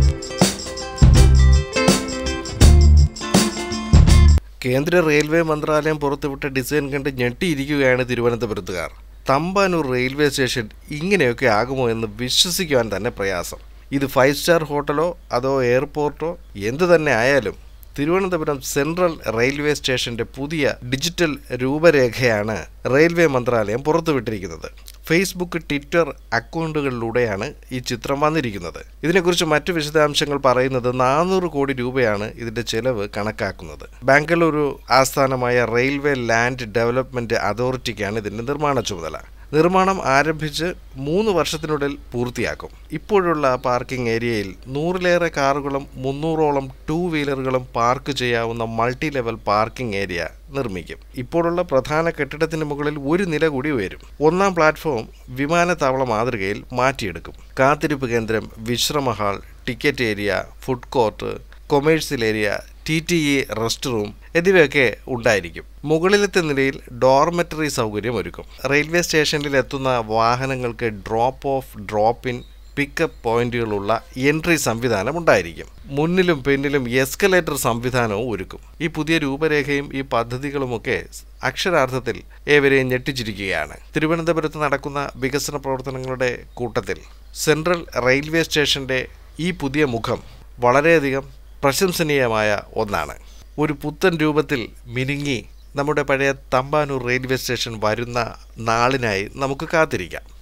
കേന്ദ്ര റെയിൽവേ മന്ത്രാലയം പുറത്തുവിട്ട ഡിസൈൻ കണ്ട് ഞെട്ടിയിരിക്കുകയാണ് തിരുവനന്തപുരത്തുകാർ തമ്പാനൂർ റെയിൽവേ സ്റ്റേഷൻ ഇങ്ങനെയൊക്കെ ആകുമോ എന്ന് വിശ്വസിക്കുവാൻ തന്നെ പ്രയാസം ഇത് ഫൈവ് സ്റ്റാർ ഹോട്ടലോ അതോ എയർപോർട്ടോ എന്തു തന്നെ ആയാലും തിരുവനന്തപുരം സെൻട്രൽ റെയിൽവേ സ്റ്റേഷന്റെ പുതിയ ഡിജിറ്റൽ രൂപരേഖയാണ് റെയിൽവേ മന്ത്രാലയം പുറത്തുവിട്ടിരിക്കുന്നത് ഫേസ്ബുക്ക് ട്വിറ്റർ അക്കൗണ്ടുകളിലൂടെയാണ് ഈ ചിത്രം വന്നിരിക്കുന്നത് ഇതിനെക്കുറിച്ച് മറ്റു വിശദാംശങ്ങൾ പറയുന്നത് നാനൂറ് കോടി രൂപയാണ് ഇതിന്റെ ചെലവ് കണക്കാക്കുന്നത് ബാംഗ്ലൂരു ആസ്ഥാനമായ റെയിൽവേ ലാൻഡ് ഡെവലപ്മെന്റ് അതോറിറ്റിക്കാണ് ഇതിന്റെ നിർമ്മാണ ചുമതല നിർമ്മാണം ആരംഭിച്ച് മൂന്ന് വർഷത്തിനുള്ളിൽ പൂർത്തിയാക്കും ഇപ്പോഴുള്ള പാർക്കിംഗ് ഏരിയയിൽ നൂറിലേറെ കാറുകളും മുന്നൂറോളം ടൂ വീലറുകളും പാർക്ക് ചെയ്യാവുന്ന മൾട്ടി ലെവൽ പാർക്കിംഗ് ഏരിയ നിർമ്മിക്കും ഇപ്പോഴുള്ള പ്രധാന കെട്ടിടത്തിന് മുകളിൽ ഒരു നില കൂടി ഉയരും ഒന്നാം പ്ലാറ്റ്ഫോം വിമാനത്താവള മാതൃകയിൽ മാറ്റിയെടുക്കും കാത്തിരിപ്പ് കേന്ദ്രം വിശ്രമ hall ticket area food court commercial area T T E rest room എന്നിവയൊക്കെ ഉണ്ടായിരിക്കും മുകളിലത്തെ നിലയിൽ ഡോർമെറ്ററി സൗകര്യം ഒരുക്കും റെയിൽവേ സ്റ്റേഷനിൽ എത്തുന്ന വാഹനങ്ങൾക്ക് drop off drop in pickup പോയിന്റുകളുള്ള എൻട്രി സംവിധാനം ഉണ്ടായിരിക്കും മുന്നിലും പിന്നിലും എസ്കലേറ്റർ സംവിധാനവും ഒരുക്കും ഈ പുതിയ രൂപരേഖയും ഈ പദ്ധതികളുമൊക്കെ അക്ഷരാർത്ഥത്തിൽ ഏവരെയും ഞെട്ടിച്ചിരിക്കുകയാണ് തിരുവനന്തപുരത്ത് നടക്കുന്ന വികസന പ്രവർത്തനങ്ങളുടെ കൂട്ടത്തിൽ സെൻട്രൽ റെയിൽവേ സ്റ്റേഷന്റെ ഈ പുതിയ മുഖം വളരെയധികം പ്രശംസനീയമായ ഒന്നാണ് ഒരു പുത്തൻ രൂപത്തിൽ മിനുങ്ങി നമ്മുടെ പഴയ തമ്പാനൂർ റെയിൽവേ സ്റ്റേഷൻ വരുന്ന നാളിനായി നമുക്ക് കാത്തിരിക്കാം